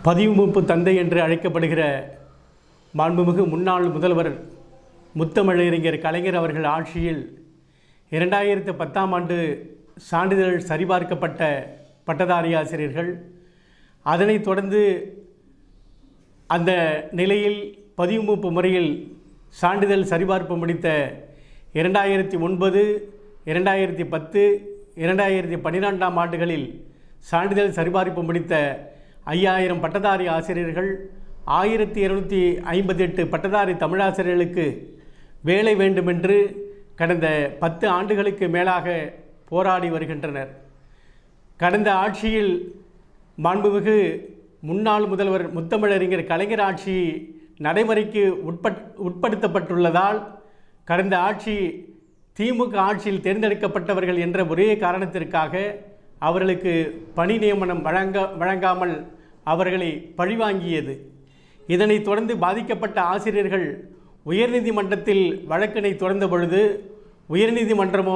பதிவுமூப்பு தந்தை என்று அழைக்கப்படுகிற மாண்புமிகு முன்னாள் முதல்வர் முத்தமிழறிஞர் கலைஞர் அவர்கள் ஆட்சியில் இரண்டாயிரத்து பத்தாம் ஆண்டு சான்றிதழ் சரிபார்க்கப்பட்ட பட்டதாரி ஆசிரியர்கள் அதனைத் தொடர்ந்து அந்த நிலையில் பதிவுமூப்பு முறையில் சான்றிதழ் சரிபார்ப்பு முடித்த இரண்டாயிரத்தி ஒன்பது இரண்டாயிரத்தி பத்து இரண்டாயிரத்தி பன்னிரெண்டாம் ஆண்டுகளில் சான்றிதழ் சரிபார்ப்பு முடித்த ஐயாயிரம் பட்டதாரி ஆசிரியர்கள் ஆயிரத்தி இருநூற்றி ஐம்பத்தெட்டு பட்டதாரி தமிழாசிரியர்களுக்கு வேலை வேண்டுமென்று கடந்த பத்து ஆண்டுகளுக்கு மேலாக போராடி வருகின்றனர் கடந்த ஆட்சியில் மாண்புமிகு முன்னாள் முதல்வர் முத்தமிழறிஞர் கலைஞர் ஆட்சி நடைமுறைக்கு உட்பட் உட்படுத்தப்பட்டுள்ளதால் கடந்த ஆட்சி திமுக ஆட்சியில் தேர்ந்தெடுக்கப்பட்டவர்கள் என்ற ஒரே காரணத்திற்காக அவர்களுக்கு பணி நியமனம் வழங்க வழங்காமல் அவர்களை பழிவாங்கியது இதனைத் தொடர்ந்து பாதிக்கப்பட்ட ஆசிரியர்கள் உயர்நீதிமன்றத்தில் வழக்கினை தொடர்ந்த பொழுது உயர்நீதிமன்றமோ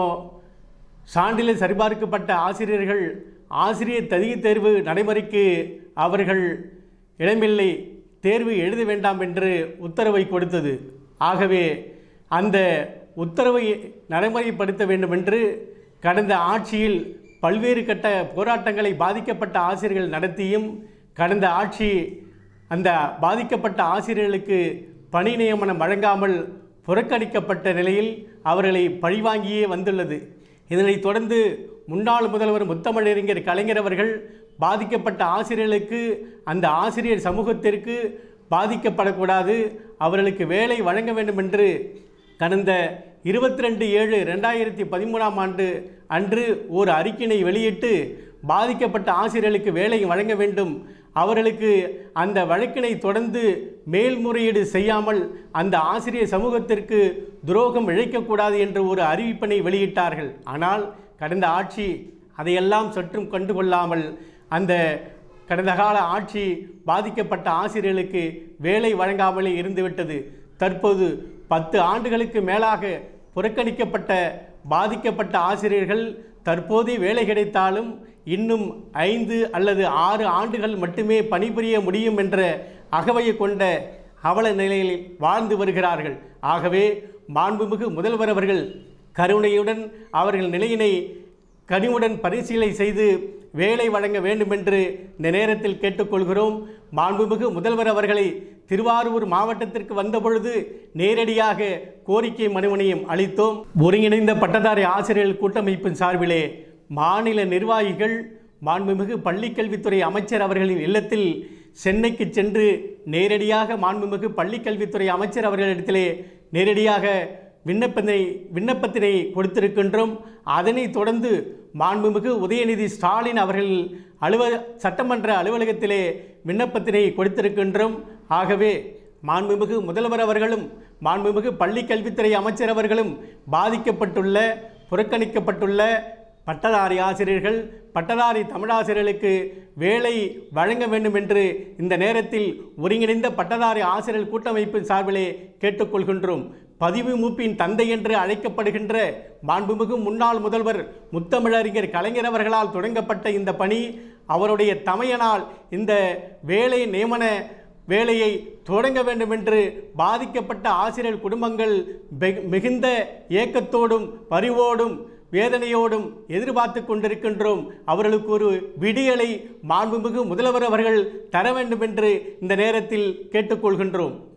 சான்றிதழ் சரிபார்க்கப்பட்ட ஆசிரியர்கள் ஆசிரியர் தகுதி தேர்வு நடைமுறைக்கு அவர்கள் இடமில்லை தேர்வு எழுத வேண்டாம் என்று உத்தரவை கொடுத்தது ஆகவே அந்த உத்தரவை நடைமுறைப்படுத்த வேண்டும் என்று கடந்த ஆட்சியில் பல்வேறு கட்ட போராட்டங்களை பாதிக்கப்பட்ட ஆசிரியர்கள் நடத்தியும் கடந்த ஆட்சி அந்த பாதிக்கப்பட்ட ஆசிரியர்களுக்கு பணி நியமனம் வழங்காமல் புறக்கணிக்கப்பட்ட நிலையில் அவர்களை பழிவாங்கியே வந்துள்ளது இதனைத் தொடர்ந்து முன்னாள் முதல்வர் முத்தமிழறிஞர் கலைஞர் அவர்கள் பாதிக்கப்பட்ட ஆசிரியர்களுக்கு அந்த ஆசிரியர் சமூகத்திற்கு பாதிக்கப்படக்கூடாது அவர்களுக்கு வேலை வழங்க வேண்டும் என்று கடந்த இருபத்தி ரெண்டு ஏழு ரெண்டாயிரத்தி பதிமூணாம் ஆண்டு அன்று ஒரு அறிக்கையினை வெளியிட்டு பாதிக்கப்பட்ட ஆசிரியர்களுக்கு வேலை வழங்க வேண்டும் அவர்களுக்கு அந்த வழக்கினை தொடர்ந்து மேல்முறையீடு செய்யாமல் அந்த ஆசிரியர் சமூகத்திற்கு துரோகம் இழைக்கக்கூடாது என்ற ஒரு அறிவிப்பினை வெளியிட்டார்கள் ஆனால் கடந்த ஆட்சி அதையெல்லாம் சற்றும் கண்டுகொள்ளாமல் அந்த கடந்த கால ஆட்சி பாதிக்கப்பட்ட ஆசிரியர்களுக்கு வேலை வழங்காமலே இருந்துவிட்டது தற்போது பத்து ஆண்டுகளுக்கு மேலாக புறக்கணிக்கப்பட்ட பாதிக்கப்பட்ட ஆசிரியர்கள் தற்போதே வேலை கிடைத்தாலும் இன்னும் ஐந்து அல்லது ஆறு ஆண்டுகள் மட்டுமே பணிபுரிய முடியும் என்ற அகவையை கொண்ட அவல நிலையில் வாழ்ந்து வருகிறார்கள் ஆகவே மாண்புமிகு முதல்வர் அவர்கள் கருணையுடன் அவர்கள் நிலையினை கனிவுடன் பரிசீலனை செய்து வேலை வழங்க வேண்டுமென்று இந்த நேரத்தில் கேட்டுக்கொள்கிறோம் மாண்புமிகு முதல்வர் அவர்களை திருவாரூர் மாவட்டத்திற்கு வந்தபொழுது நேரடியாக கோரிக்கை மனுவினையும் அளித்தோம் ஒருங்கிணைந்த பட்டதாரி ஆசிரியர்கள் கூட்டமைப்பின் சார்பிலே மாநில நிர்வாகிகள் மாண்புமிகு பள்ளிக்கல்வித்துறை அமைச்சர் அவர்களின் இல்லத்தில் சென்னைக்கு சென்று நேரடியாக மாண்புமிகு பள்ளிக்கல்வித்துறை அமைச்சர் அவர்களிடத்திலே நேரடியாக விண்ணப்பத்தினை விண்ணப்பத்தினை கொடுத்திருக்கின்றோம் அதனைத் தொடர்ந்து மாண்புமிகு உதயநிதி ஸ்டாலின் அவர்கள் அலுவ சட்டமன்ற அலுவலகத்திலே விண்ணப்பத்தினை கொடுத்திருக்கின்றோம் ஆகவே மாண்புமிகு முதல்வர் அவர்களும் மாண்புமிகு பள்ளிக்கல்வித்துறை அமைச்சர் அவர்களும் பாதிக்கப்பட்டுள்ள புறக்கணிக்கப்பட்டுள்ள பட்டதாரி ஆசிரியர்கள் பட்டதாரி தமிழாசிரியர்களுக்கு வேலை வழங்க வேண்டும் என்று இந்த நேரத்தில் ஒருங்கிணைந்த பட்டதாரி ஆசிரியர் கூட்டமைப்பின் சார்பிலே கேட்டுக்கொள்கின்றோம் பதிவு மூப்பின் தந்தை என்று அழைக்கப்படுகின்ற மாண்புமிகு முன்னாள் முதல்வர் முத்தமிழறிஞர் கலைஞர் அவர்களால் தொடங்கப்பட்ட இந்த பணி அவருடைய தமையனால் இந்த வேலை நியமன வேலையை தொடங்க வேண்டும் என்று பாதிக்கப்பட்ட ஆசிரியர் குடும்பங்கள் வெகு- மிகுந்த ஏக்கத்தோடும் பரிவோடும் வேதனையோடும் எதிர்பார்த்து கொண்டிருக்கின்றோம் அவர்களுக்கு ஒரு விடியலை மாண்புமிகு முதல்வர் அவர்கள் தர வேண்டும் என்று இந்த நேரத்தில் கேட்டுக்கொள்கின்றோம்